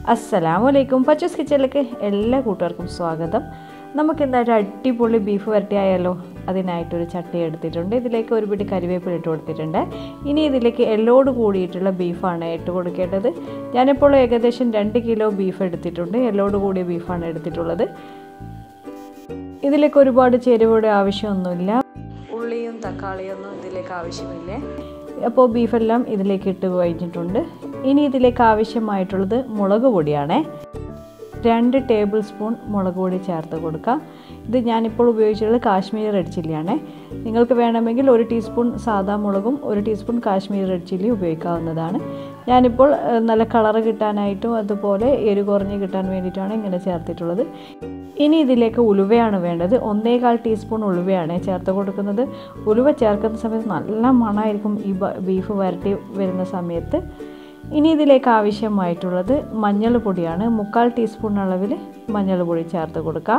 അസ്സലാമു അലൈക്കും പച്ചസ് കിച്ചണിലേക്ക് എല്ലാ കൂട്ടുകാർക്കും സ്വാഗതം നമുക്ക് ഇന്നൊരു അടിപൊളി ബീഫ് വരട്ടി ആയാലോ അതിനായിട്ടൊരു ചട്ടി എടുത്തിട്ടുണ്ട് ഇതിലേക്ക് ഒരു പിടി കരിവേപ്പില ഇട്ട് കൊടുത്തിട്ടുണ്ട് ഇനി ഇതിലേക്ക് എല്ലോട് കൂടിയിട്ടുള്ള ബീഫാണ് ഇട്ട് കൊടുക്കേണ്ടത് ഞാനിപ്പോൾ ഏകദേശം രണ്ട് കിലോ ബീഫ് എടുത്തിട്ടുണ്ട് എല്ലോട് കൂടിയ ബീഫാണ് എടുത്തിട്ടുള്ളത് ഇതിലേക്ക് ഒരുപാട് ചേരുവയുടെ ആവശ്യമൊന്നുമില്ല ഉള്ളിയും തക്കാളിയൊന്നും ഇതിലേക്ക് ആവശ്യമില്ലേ അപ്പോൾ ബീഫെല്ലാം ഇതിലേക്ക് ഇട്ട് കഴിഞ്ഞിട്ടുണ്ട് ഇനി ഇതിലേക്ക് ആവശ്യമായിട്ടുള്ളത് മുളക് പൊടിയാണേ രണ്ട് ടേബിൾ സ്പൂൺ മുളക് പൊടി ചേർത്ത് കൊടുക്കുക ഇത് ഞാനിപ്പോൾ ഉപയോഗിച്ചിട്ടുള്ളത് കാശ്മീരി റെഡ് ചില്ലിയാണേ നിങ്ങൾക്ക് വേണമെങ്കിൽ ഒരു ടീസ്പൂൺ സാദാ മുളകും ഒരു ടീസ്പൂൺ കാശ്മീരി റെഡ് ചില്ലി ഉപയോഗിക്കാവുന്നതാണ് ഞാനിപ്പോൾ ഏഹ്, നല്ല കളറ് കിട്ടാനായിട്ടും അതുപോലെ എരി കുറഞ്ഞ് കിട്ടാൻ വേണ്ടിയിട്ടാണ് ഇങ്ങനെ ചേർത്തിട്ടുള്ളത് ഇനി ഇതിലേക്ക് ഉലുവയാണ് വേണ്ടത് ഒന്നേകാൽ ടീസ്പൂൺ ഉലുവയാണ് ചേർത്ത് കൊടുക്കുന്നത് ഉലുവ ചേർക്കുന്ന സമയത്ത് നല്ല മണമായിരിക്കും ഈ ബ- ബീഫ് വരട്ടി വരുന്ന സമയത്ത് ഇനി ഇതിലേക്ക് ആവശ്യമായിട്ടുള്ളത് മഞ്ഞൾ പൊടിയാണ് മുക്കാൽ ടീസ്പൂൺ അളവിൽ മഞ്ഞൾ പൊടി ചേർത്ത് കൊടുക്കാം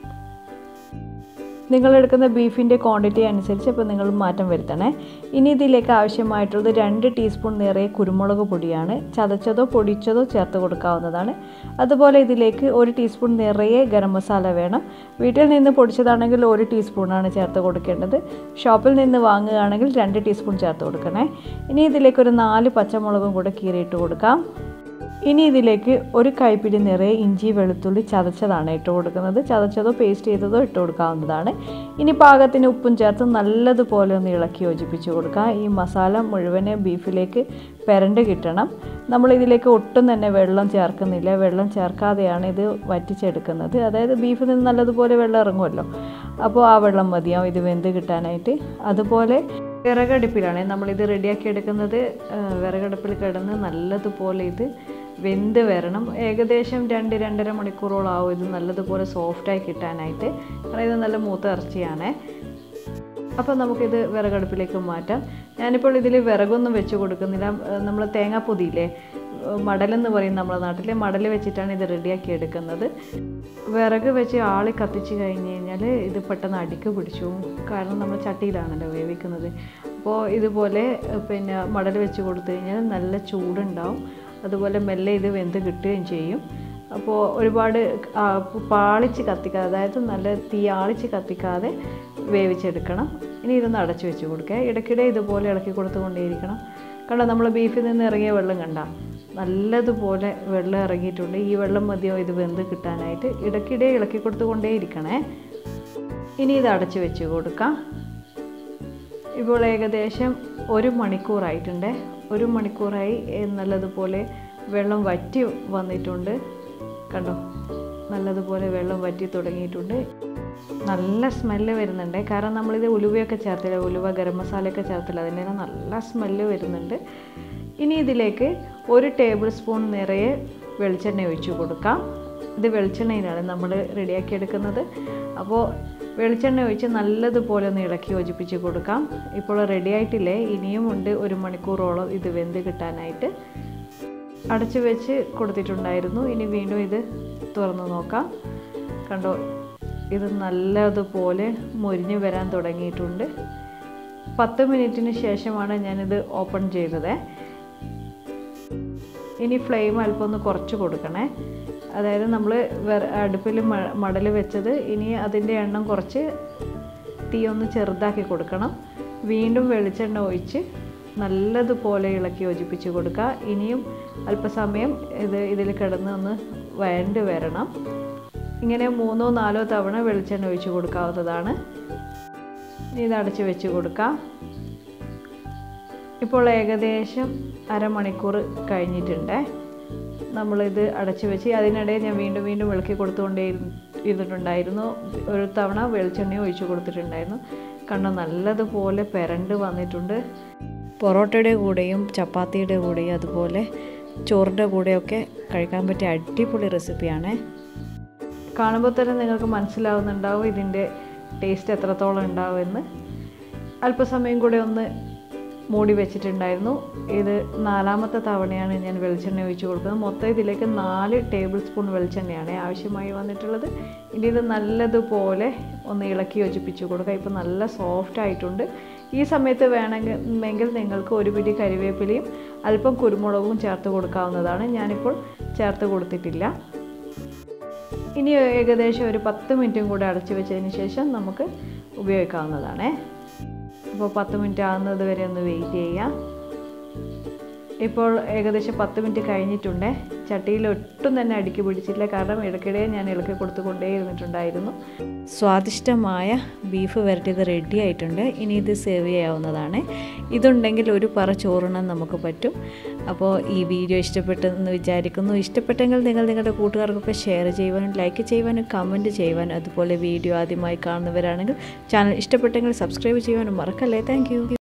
നിങ്ങൾ എടുക്കുന്ന ബീഫിൻ്റെ ക്വാണ്ടിറ്റി അനുസരിച്ച് ഇപ്പോൾ നിങ്ങൾ മാറ്റം വരുത്തണേ ഇനി ഇതിലേക്ക് ആവശ്യമായിട്ടുള്ളത് രണ്ട് ടീസ്പൂൺ നിറയെ കുരുമുളക് പൊടിയാണ് ചതച്ചതോ പൊടിച്ചതോ ചേർത്ത് കൊടുക്കാവുന്നതാണ് അതുപോലെ ഇതിലേക്ക് ഒരു ടീസ്പൂൺ നിറയെ ഗരം മസാല വേണം വീട്ടിൽ നിന്ന് പൊടിച്ചതാണെങ്കിൽ ഒരു ടീസ്പൂണാണ് ചേർത്ത് കൊടുക്കേണ്ടത് ഷോപ്പിൽ നിന്ന് വാങ്ങുകയാണെങ്കിൽ രണ്ട് ടീസ്പൂൺ ചേർത്ത് കൊടുക്കണേ ഇനി ഇതിലേക്ക് ഒരു നാല് പച്ചമുളകും കൂടെ കീറിയിട്ട് കൊടുക്കാം ഇനി ഇതിലേക്ക് ഒരു കൈപ്പിടി നിറയെ ഇഞ്ചി വെളുത്തുള്ളി ചതച്ചതാണ് ഇട്ട് കൊടുക്കുന്നത് ചതച്ചതോ പേസ്റ്റ് ചെയ്തതോ ഇട്ട് കൊടുക്കാവുന്നതാണ് ഇനി പാകത്തിന് ഉപ്പും ചേർത്ത് നല്ലതുപോലെ ഒന്ന് ഇളക്കി യോജിപ്പിച്ച് കൊടുക്കുക ഈ മസാല മുഴുവനെ ബീഫിലേക്ക് പെരണ്ട് കിട്ടണം നമ്മൾ ഇതിലേക്ക് ഒട്ടും തന്നെ വെള്ളം ചേർക്കുന്നില്ല വെള്ളം ചേർക്കാതെയാണ് ഇത് വറ്റിച്ചെടുക്കുന്നത് അതായത് ബീഫിൽ നിന്ന് നല്ലതുപോലെ വെള്ളം ഇറങ്ങുമല്ലോ അപ്പോൾ ആ വെള്ളം മതിയാവും ഇത് വെന്ത് കിട്ടാനായിട്ട് അതുപോലെ വിറകടുപ്പിലാണ് നമ്മളിത് റെഡിയാക്കി എടുക്കുന്നത് ആ, വിറകടുപ്പിൽ കിടന്ന് നല്ലതുപോലെ ഇത് വെന്ത് വരണം ഏകദേശം രണ്ട് രണ്ടര മണിക്കൂറോളം ആവും ഇത് നല്ലതുപോലെ സോഫ്റ്റായി കിട്ടാനായിട്ട് കാരണം ഇത് നല്ല മൂത്ത ഇറച്ചിയാണേ അപ്പോൾ നമുക്കിത് വിറകടുപ്പിലേക്ക് മാറ്റാം ഞാനിപ്പോൾ ഇതിൽ വിറകൊന്നും വെച്ച് കൊടുക്കുന്നില്ല നമ്മൾ തേങ്ങാപ്പൊതിയില്ലേ മടലെന്ന് പറയും നമ്മുടെ നാട്ടിൽ മടൽ വെച്ചിട്ടാണ് ഇത് റെഡിയാക്കി എടുക്കുന്നത് വിറക് വെച്ച് ആളി കത്തിച്ച് കഴിഞ്ഞ് കഴിഞ്ഞാൽ ഇത് പെട്ടെന്ന് അടിക്ക് പിടിച്ചു പോകും. കാരണം നമ്മൾ ചട്ടിയിലാണല്ലോ വേവിക്കുന്നത് അപ്പോൾ ഇതുപോലെ ഏഹ്, പിന്നെ മടൽ വെച്ച് കൊടുത്തു കഴിഞ്ഞാൽ നല്ല ചൂടുണ്ടാവും അതുപോലെ മെല്ലെ ഇത് വെന്ത് കിട്ടുകയും ചെയ്യും അപ്പോൾ ഒരുപാട് ആ, പാളിച്ച് കത്തിക്കാതെ അതായത് നല്ല തീ ആളിച്ച് കത്തിക്കാതെ വേവിച്ചെടുക്കണം ഇനി ഇതൊന്ന് അടച്ചു വെച്ച് കൊടുക്കുക ഇടയ്ക്കിടെ ഇതുപോലെ ഇളക്കി കൊടുത്തുകൊണ്ടേയിരിക്കണം കണ്ടോ നമ്മൾ ബീഫിൽ നിന്ന് ഇറങ്ങിയ വെള്ളം കണ്ട നല്ലതുപോലെ വെള്ളം ഇറങ്ങിയിട്ടുണ്ട് ഈ വെള്ളം മതിയോ ഇത് വെന്ത് കിട്ടാനായിട്ട് ഇടയ്ക്കിടെ ഇളക്കി കൊടുത്തുകൊണ്ടേയിരിക്കണേ ഇനി ഇത് അടച്ചു വെച്ച് കൊടുക്കാം ഇപ്പോൾ ഏകദേശം ഒരു മണിക്കൂറായിട്ടുണ്ട് ഒരു മണിക്കൂറായി ഏ, നല്ലതുപോലെ വെള്ളം വറ്റി വന്നിട്ടുണ്ട് കണ്ടോ നല്ലതുപോലെ വെള്ളം വറ്റി തുടങ്ങിയിട്ടുണ്ട് നല്ല സ്മെല്ല് വരുന്നുണ്ട് കാരണം നമ്മളിത് ഉലുവയൊക്കെ ചേർത്തില്ല ഉലുവ ഗരം മസാലയൊക്കെ ചേർത്തില്ല അതിൻ്റെ നല്ല സ്മെല്ല് വരുന്നുണ്ട് ഇനി ഇതിലേക്ക് ഒരു ടേബിൾ സ്പൂൺ നിറയെ വെളിച്ചെണ്ണ ഒഴിച്ചു കൊടുക്കാം ഇത് വെളിച്ചെണ്ണയിലാണ് നമ്മൾ റെഡിയാക്കി എടുക്കുന്നത് അപ്പോൾ വെളിച്ചെണ്ണ ഒഴിച്ച് നല്ലതുപോലെ ഒന്ന് ഇളക്കി യോജിപ്പിച്ച് കൊടുക്കാം ഇപ്പോൾ റെഡി ആയിട്ടില്ലേ ഇനിയും ഉണ്ട് ഒരു മണിക്കൂറോളം ഇത് വെന്ത് കിട്ടാനായിട്ട് അടച്ചു വെച്ച് കൊടുത്തിട്ടുണ്ടായിരുന്നു ഇനി വീണ്ടും ഇത് തുറന്നു നോക്കാം കണ്ടോ ഇത് നല്ലതുപോലെ മൊരിഞ്ഞ് വരാൻ തുടങ്ങിയിട്ടുണ്ട് പത്ത് മിനിറ്റിന് ശേഷമാണ് ഞാനിത് ഓപ്പൺ ചെയ്തത് ഇനി ഫ്ലെയിം അല്പം ഒന്ന് കുറച്ച് കൊടുക്കണേ അതായത് നമ്മൾ അടുപ്പിൽ മടൽ വെച്ചത് ഇനി അതിൻ്റെ എണ്ണം കുറച്ച് തീ ഒന്ന് ചെറുതാക്കി കൊടുക്കണം വീണ്ടും വെളിച്ചെണ്ണ ഒഴിച്ച് നല്ലതുപോലെ ഇളക്കി യോജിപ്പിച്ച് കൊടുക്കുക ഇനിയും അല്പസമയം ഇത് ഇതിൽ കിടന്ന് ഒന്ന് വഴണ്ട് വരണം ഇങ്ങനെ മൂന്നോ നാലോ തവണ വെളിച്ചെണ്ണ ഒഴിച്ച് കൊടുക്കാവുന്നതാണ് ഇനി ഇത് അടച്ച് വെച്ച് കൊടുക്കാം ഇപ്പോൾ ഏകദേശം അരമണിക്കൂർ കഴിഞ്ഞിട്ടുണ്ട് നമ്മളിത് അടച്ചു വെച്ച് അതിനിടെ ഞാൻ വീണ്ടും വീണ്ടും വിളക്കി കൊടുത്തുകൊണ്ടേ ഇരു- ഇരുന്നിട്ടുണ്ടായിരുന്നു ഒരു തവണ വെളിച്ചെണ്ണ ഒഴിച്ചു കൊടുത്തിട്ടുണ്ടായിരുന്നു കണ്ടോ നല്ലതുപോലെ പെരണ്ട് വന്നിട്ടുണ്ട് പൊറോട്ടയുടെ കൂടെയും ചപ്പാത്തിയുടെ കൂടെയും അതുപോലെ ചോറിൻ്റെ കൂടെയൊക്കെ കഴിക്കാൻ പറ്റിയ അടിപൊളി റെസിപ്പിയാണ് കാണുമ്പോൾ തന്നെ നിങ്ങൾക്ക് മനസ്സിലാവുന്നുണ്ടാവും ഇതിൻ്റെ ടേസ്റ്റ് എത്രത്തോളം ഉണ്ടാവുമെന്ന് അല്പസമയം കൂടെ ഒന്ന് മൂടി വെച്ചിട്ടുണ്ടായിരുന്നു ഇത് നാലാമത്തെ തവണയാണ് ഞാൻ വെളിച്ചെണ്ണ ഒഴിച്ച് കൊടുക്കുന്നത് മൊത്തം ഇതിലേക്ക് നാല് ടേബിൾ സ്പൂൺ വെളിച്ചെണ്ണയാണ് ആവശ്യമായി വന്നിട്ടുള്ളത് ഇനി ഇത് നല്ലതുപോലെ ഒന്ന് ഇളക്കി യോജിപ്പിച്ച് കൊടുക്കുക ഇപ്പോൾ നല്ല സോഫ്റ്റ് ആയിട്ടുണ്ട് ഈ സമയത്ത് വേണമെങ്കിൽ നിങ്ങൾക്ക് ഒരു പിടി കരിവേപ്പിലയും അല്പം കുരുമുളകും ചേർത്ത് കൊടുക്കാവുന്നതാണ് ഞാനിപ്പോൾ ചേർത്ത് കൊടുത്തിട്ടില്ല ഇനി ഏകദേശം ഒരു പത്ത് മിനിറ്റും കൂടെ അടച്ചു വെച്ചതിന് ശേഷം നമുക്ക് ഉപയോഗിക്കാവുന്നതാണ് അപ്പോൾ പത്ത് മിനിറ്റ് ആകുന്നത് വരെ ഒന്ന് വെയിറ്റ് ചെയ്യാം ഇപ്പോൾ ഏകദേശം പത്ത് മിനിറ്റ് കഴിഞ്ഞിട്ടുണ്ട് ചട്ടിയിൽ ഒട്ടും തന്നെ അടുക്കി പിടിച്ചില്ല കാരണം ഇടയ്ക്കിടെ ഞാൻ ഇളക്കി കൊടുത്തുകൊണ്ടേ ഇരുന്നിട്ടുണ്ടായിരുന്നു സ്വാദിഷ്ടമായ ബീഫ് വരട്ടിയത് റെഡി ആയിട്ടുണ്ട് ഇനി ഇത് സേവ് ചെയ്യാവുന്നതാണ് ഇതുണ്ടെങ്കിൽ ഒരു പറ ചോറുണ്ണാൻ നമുക്ക് പറ്റും അപ്പോൾ ഈ വീഡിയോ ഇഷ്ടപ്പെട്ടെന്ന് വിചാരിക്കുന്നു ഇഷ്ടപ്പെട്ടെങ്കിൽ നിങ്ങൾ നിങ്ങളുടെ കൂട്ടുകാർക്കൊക്കെ ഷെയർ ചെയ്യുവാനും ലൈക്ക് ചെയ്യുവാനും കമൻറ്റ് ചെയ്യുവാനും അതുപോലെ വീഡിയോ ആദ്യമായി കാണുന്നവരാണെങ്കിൽ ചാനൽ ഇഷ്ടപ്പെട്ടെങ്കിൽ സബ്സ്ക്രൈബ് ചെയ്യുവാനും മറക്കല്ലേ താങ്ക്